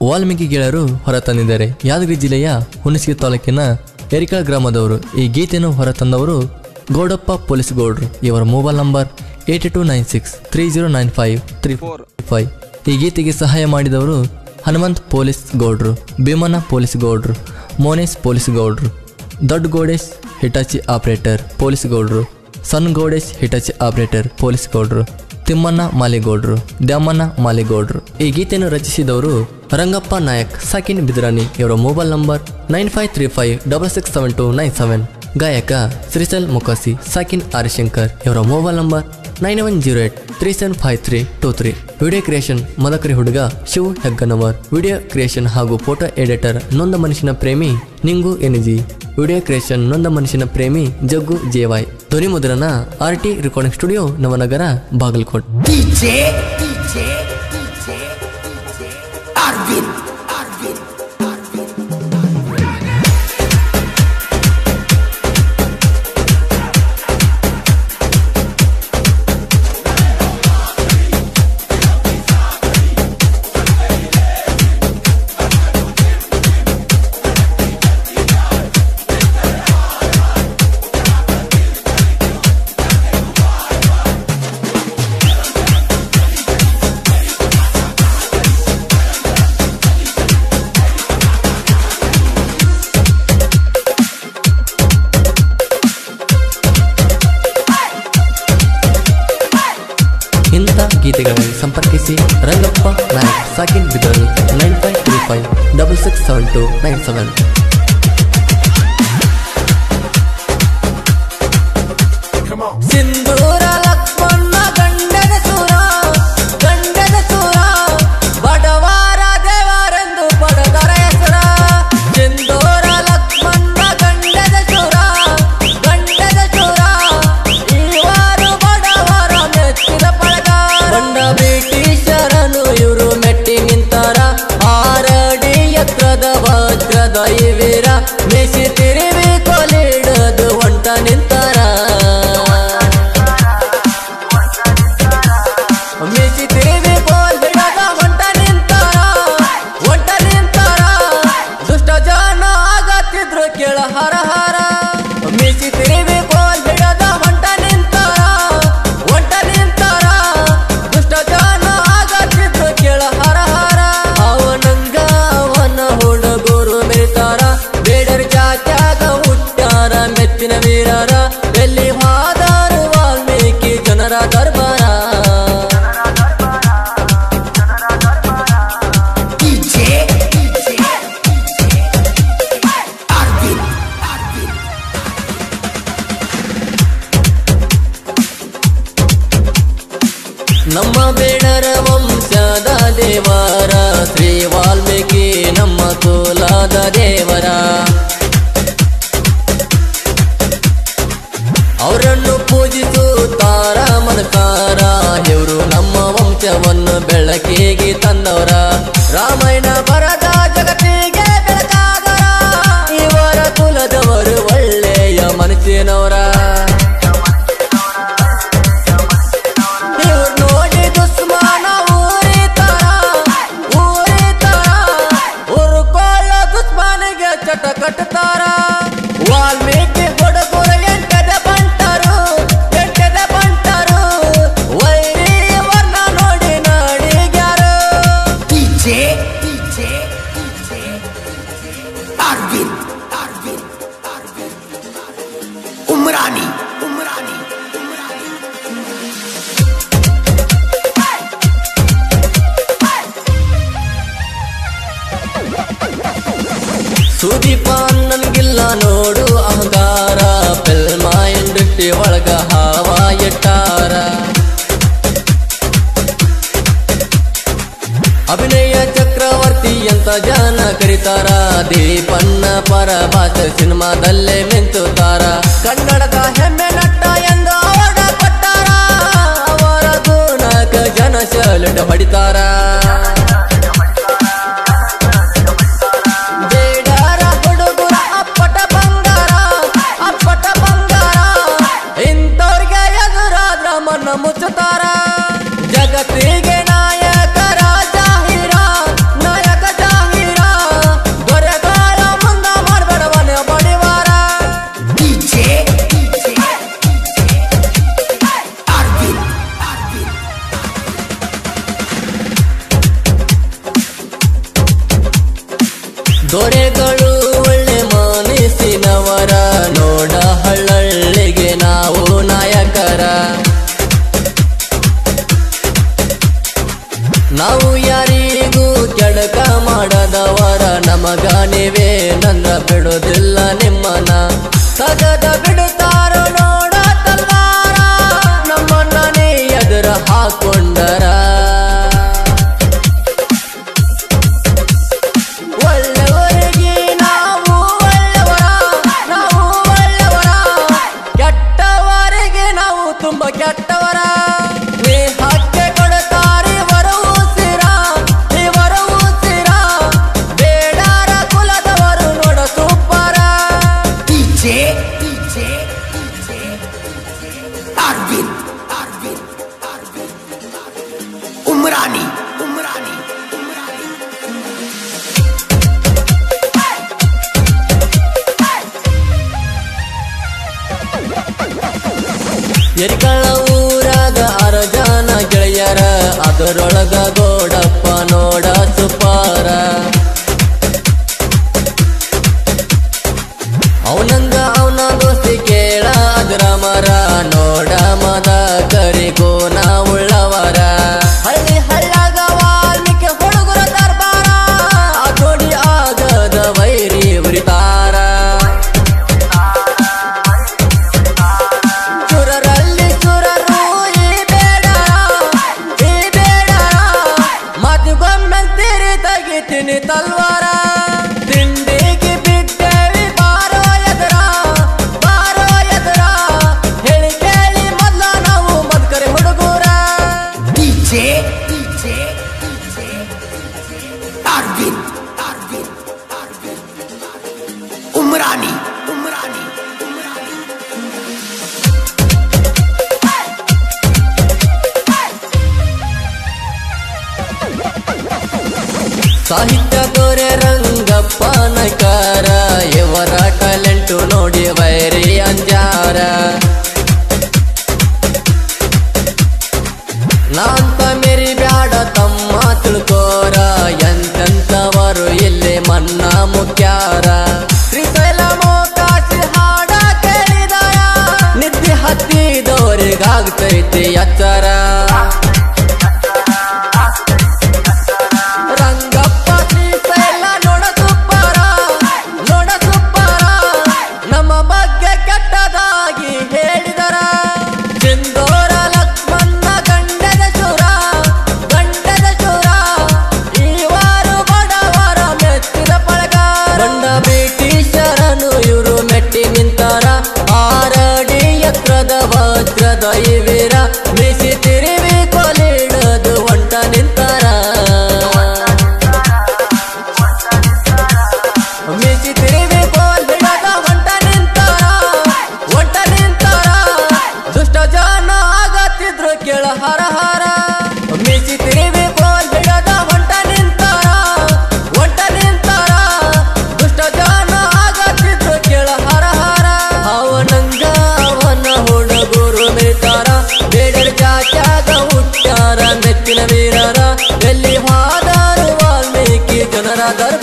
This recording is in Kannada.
ವಾಲ್ಮೀಕಿ ಗೆಳೆಯರು ಹೊರತಂದಿದ್ದಾರೆ ಯಾದಗಿರಿ ಜಿಲ್ಲೆಯ ಹುಣಸಗಿ ತಾಲೂಕಿನ ಎರಿಕಳ ಗ್ರಾಮದವರು ಈ ಗೀತೆಯನ್ನು ಹೊರತಂದವರು ಗೌಡಪ್ಪ ಪೊಲೀಸ್ ಗೌಡ್ರು ಇವರ mobile number eight two nine six three zero nine five three five ಈ ಗೀತೆಗೆ ಸಹಾಯ ಮಾಡಿದವರು ಹನುಮಂತ್ ಪೊಲೀಸ್ ಗೌಡ್ರು ಭೀಮಣ್ಣ ಪೊಲೀಸ್ ಗೌಡ್ರು ಮೋನೇಶ್ ಪೊಲೀಸ್ ಗೌಡ್ರು ದೊಡ್ಡ ಗೋಡೇಶ್ ಹಿಟಾಚಿ ಆಪರೇಟರ್ ಪೊಲೀಸ್ ಗೌಡ್ರು son Gowdesh Hitachi operator police ಗೌಡ್ರು ತಿಮ್ಮಣ್ಣ ಮಾಲಿಗೌಡ್ರು ದ್ಯಾಮಣ್ಣ ಮಾಲಿಗೌಡ್ರು ಈ ಗೀತೆಯನ್ನು ರಚಿಸಿದವರು ರಂಗಪ್ಪ ನಾಯಕ್ ಸಾಕಿನ್ ಬಿದ್ರಾನಿ ಇವರ mobile number nine five three five double six seven two nine seven ಗಾಯಕ ಶ್ರೀಸಲ್ ಮುಖಾಸಿ ಸಾಕಿನ್ ಆರ್ಶಂಕರ್ ಇವರ mobile number nine one zero eight three seven five three two three video creation Madakari ಹುಡುಗ ಶಿವ್ ಹೆಗ್ಗನವರ್ ವಿಡಿಯೋ ಕ್ರಿಯೇಷನ್ ಹಾಗೂ ಫೋಟೋ ಎಡಿಟರ್ ನೊಂದ ಮನುಷ್ಯನ ಪ್ರೇಮಿ ನಿಂಗು ಎನಿಜಿ ವಿಡಿಯೋ ಕ್ರಿಯೇಷನ್ ನೊಂದ ಮನುಷ್ಯನ ಪ್ರೇಮಿ ಜಗ್ಗು ಜೇವಾಯ್ ಧ್ವನಿ ಮುದ್ರಣ R T recording studio Navanagar Bagalkot DJ, DJ, DJ, Arvin, Arvin, Arvin. ಇಂಥ ಗೀತೆಗಳಲ್ಲಿ ಸಂಪರ್ಕಿಸಿ ರಂಗಪ್ಪ ನಾಯಕ್ ಸಾಕಿನ್ Bidrani nine five three five double six seven two nine seven Sindhura Lakshmana ಗಂಡನ ಸೂರ ಗಂಡನ ಸೂರ ಬಡವಾರ ದೇವರೆಂದು ಪಡೆದರ ಹೆಸರ ಸಿಂಧೂರ ಲಕ್ಷ್ಮಣ ಗಂಡನ ಸೂರ ಗಂಡನ ಸೂರ ಇವರು ಬಡವರ ಮೆಚ್ಚಿದ ಪಳಗ ಬಂಡ ಬ್ರಿಟಿಷರನು ಇವರು ಮೆಟ್ಟಿ ನಿಂತಾರ ಆರಡಿ ಎತ್ತರದ ವಜ್ರದ ಇವೀರ ಮೆಸಿ ತಿರುವಿ ಕೊಲಿಡದು ಹೊಂಟ ನಿಂತಾರ ಮೆಸಿ ತಿರುವಿ ಕೋಲ್ ಬಿಡದ ಹೊಂಟ ನಿಂತಾರ ಹೊಂಟ ನಿಂತಾರ ದುಷ್ಟ ಜನ ಆಗತ್ತಿದ್ರು ಕೇಳ ಹರ ಹರ ಮೆಸಿ ತಿರುವಿ ಕೋಲ್ ಬಿಡದ ಹೊಂಟ ನಿಂತಾರ ಹೊಂಟ ನಿಂತಾರ ದುಷ್ಟ ಜನ ಆಗತ್ತಿದ್ರು ಕೇಳ ಹರ ಹರ ಅವನಂಗ ಅವನ ಹುಡುಗರು ಮೆರಿತಾರ ಬೇಡರ ಜಾತ್ಯಾಗ ಹುಟ್ಟಾರ ಮೆಚ್ಚಿನ ವೀರರ ಎಲ್ಲಿ ಹಾದಾರು ವಾಲ್ಮೀಕಿ ಜನರ ದರ್ಬಾರ DJ, DJ, Arvin, Arvin. ನಮ್ಮ ಬೇಡರ ವಂಶದ ದೇವರ ಶ್ರೀ ವಾಲ್ಮೀಕಿ ನಮ್ಮ ಕುಲದ ದೇವರ ಅವರನ್ನು ಪೂಜಿಸುತ್ತಾರ ಮನಕಾರ ಇವರು ನಮ್ಮ ವಂಶವನ್ನು ಬೆಳಕಿಗೆ ತಂದವರ ರಾಮಾಯಣ ಬರದ ಜಗತ್ತಿಗೆ ಬೆಳಕಾದರ ಇವರ ಕುಲದವರು ಒಳ್ಳೆಯ ಮನಸ್ಸಿನವರ ಇವ್ರ್ ನೋಡಿ ದುಸ್ಮಾನ ಊರಿತಾರ ಊರಿತಾರ ಉರ್ಕೊಳ್ಳ ದುಸ್ಮಾನಿಗೆ ಚಟ ಕಟ್ತಾರ ವಾಲ್ಮೀಕಿ ಹುಡುಗರು ಎಂಟದ ಬಂಟರು ಎಂಟದ ಬಂಟರು ವೈರಿ ವರ್ಣ ನೋಡಿ ನಾಡಿಗ್ಯಾರು DJ, DJ, DJ, Arvin, Arvin, Arvin. Umrani, Umrani, Umrani. Sudeep ನನ್ಗಿಲ್ಲ ನೋಡು ಅಹಂಕಾರ ಫಿಲ್ಮ ಇಂಡಸ್ಟ್ರಿ ಒಳಗ ಹಾವ ಇಟ್ಟಾರ ಅಭಿನಯ ಚಕ್ರವರ್ತಿ ಅಂತ ಜನ ಕರೀತಾರ ದೀಪಣ್ಣ ಪರಭಾಷ ಸಿನಿಮಾದಲ್ಲೇ ಮಿಂಚುತ್ತಾರ ಕನ್ನಡದ ಹೆಮ್ಮೆ ನಟ ಎಂದು ಅವಡ ಕೊಟ್ಟಾರ ಅವರ ಗುಣಕ ಜನ ಸೆಲ್ಯೂಟ್ ಹೊಡಿತಾರ ಬೇಡಾರ ಹುಡುಗರ ಅಪ್ಪಟ ಬಂಗಾರ ಅಪ್ಪಟ ಬಂಗಾರ ಇಂಥವ್ರಿಗೆ ಎದುರಾದ್ರ ಮನ್ನ ಮುಚ್ಚುತ್ತಾರ ಜಗತ್ತಿಗೆ ನಾಯಕ ರಾಜ ಹೀರ ನಾಯಕ ಜಾಹೀರ ದೊರೆಗಳು ಒಳ್ಳೆ ಮನಸ್ಸಿನವರ ನೋಡ ಹಳ್ಳಳ್ಳಿಗೆ ನಾವು ನಾಯಕರ ನಾವು ಯಾರಿಗೂ ಕೆಡಕ ಮಾಡದವರ ನಮಗ ನೀವೇ ನನ್ನ ಬಿಡುದಿಲ್ಲ ನಿಮ್ಮನ ತಗದ ಬಿಡುತ್ತಾರೋ ನೋಡ ತಲ್ವಾರ ನಮ್ಮನ್ನ ನೀ ಎದುರ ಹಾಕೊಂಡರ ಒಳ್ಳೆಯವರಿಗೆ ನಾವು ಒಳ್ಳೆಯವರ ನಾವು ಒಳ್ಳೆಯವರ ಕೆಟ್ಟವರಿಗೆ ನಾವು ತುಂಬ ಕೆಟ್ಟವರ ಸ್ನೇಹಕ್ಕೆ ಕೊಡುತ್ತಾರೆ ವರವು ಸಿರ ಇವರವು ಸಿರ ಬೇಡಾರ ಕುಲದವರು ನೋಡ ಸೂಪರ DJ, DJ, Arvin, Arvin, Arvin, Umrani, Umrani, Umrani. ಎರಿಕಳ ಊರಾಗ ಆರ ಜನ ಗೆಳೆಯರ ಅದರೊಳಗ ಗೋಡಪ್ಪ ನೋಡ ಸುಪಾರ ಅವನಂಗ ಅವನ ದೋಸ್ತಿ ಕೇಳ ಅದ್ರ ಮರ ನೋಡ ಮದ ಕರಿಗೋನ ಉಳ್ಳವರ ಹಳ್ಳಿ ಹಳ್ಳಾಗ ವಾಲ್ಮೀಕಿ ಹುಡುಗರ ದರ್ಬಾರ ಆ ಜೋಡಿ ಆಗದ ವೈರಿ ಉರಿತಾರ ಸುರರಲ್ಲಿ ಸುರರು ಈ ಬೇಡ ಈ ಬೇಡ ಮದುಗೊಮ್ಮಂತಿರಿ ತೆಗಿತೀನಿ ತಲ್ವಾರ ತಿಂಡಿಗೆ ಬಿದ್ದೇವಿ ಬಾರೋ ಎದರ ಬಾರೋ ಎದರ ಹೇಳಿ ಕೇಳಿ ಮೊದ್ಲ ನಾವು ಮದ್ಕರಿ ಹುಡುಗರ DJ, DJ, Arvin, Arvin, Arvin, Umrani, Umrani, Umrani. ಸಾಹಿತ್ಯ ದೊರೆ ರಂಗಪ್ಪ ನಕಾರ ಇವರ ಟ್ಯಾಲೆಂಟು ನೋಡಿ ವೈರಿ ಅಂಜಾರ ನಾಂತ ಮೇರಿ ಬ್ಯಾಡ ತಮ್ಮ ತಿಳ್ಕೋರ ಎಂತೆಂತವರು ಇಲ್ಲಿ ಮನ್ನ ಮುಖ್ಯಾರ ಶ್ರೀಶೈಲ ಮೋಕಾಸಿ ಹಾಡ ಕೇಳಿದಾರ ನಿದ್ದೆ ಹತ್ತಿದವರಿಗಾಗ್ತೈತಿ ಎಚ್ಚರ ರಂಗಪ್ಪ ಶ್ರೀಶೈಲ ನೋಡ ಸುಪ್ಪರ ನೋಡ ಸುಪ್ಪರ ನಮ್ಮ ಬಗ್ಗೆ ಕೆಟ್ಟದಾಗಿ ಹೇಳಿದರ ಸಿಂಧೂರ ಲಕ್ಷ್ಮಣ ಗಂಡದ ಶೂರ ಗಂಡದ ಶೂರ ಇವರು ಬಡವರ ಮೆಚ್ಚಿದ ಪಳಗ ಗಂಡ ಬ್ರಿಟಿಷರನು ಇವರು ಮೆಟ್ಟಿ ನಿಂತಾರ ಆರಡಿ ಎತ್ರದ ವಜ್ರದ ಇವೀರ ಮಿಸಿ ತಿರುವಿ ಕೊಲಿಡದು ಹೊಂಟ ನಿಂತಾರ ಮಿಸಿ ತಿರುವಿ ಕೋಲ್ ಬಿಡದ ಹೊಂಟ ನಿಂತಾರ ಹೊಂಟ ನಿಂತಾರ ದುಷ್ಟ ಜನ ಆಗತ್ತಿದ್ರು ಕೇಳ ಹರ ಹರ ಮಿಸಿ ತಿರುವಿ ಕೋಲ್ ಬಿಡದ ಹೊಂಟ ನಿಂತಾರ ಹೊಂಟ ನಿಂತಾರ ದುಷ್ಟ ಜನ ಆಗತ್ತಿದ್ರು ಕೇಳ ಹರ ಹರ ಅವನಂಗ ಅವನ ಹುಡುಗರು ಮೆರಿತಾರ ಬೇಡರ ಚಾಚಾಗ ಹುಟ್ಟಾರ ಮೆಚ್ಚಿನ ವೀರರ ಎಲ್ಲಿ ಹಾದಾರು ವಾಲ್ಮೀಕಿ ಜನರ ದರ್ಬಾರ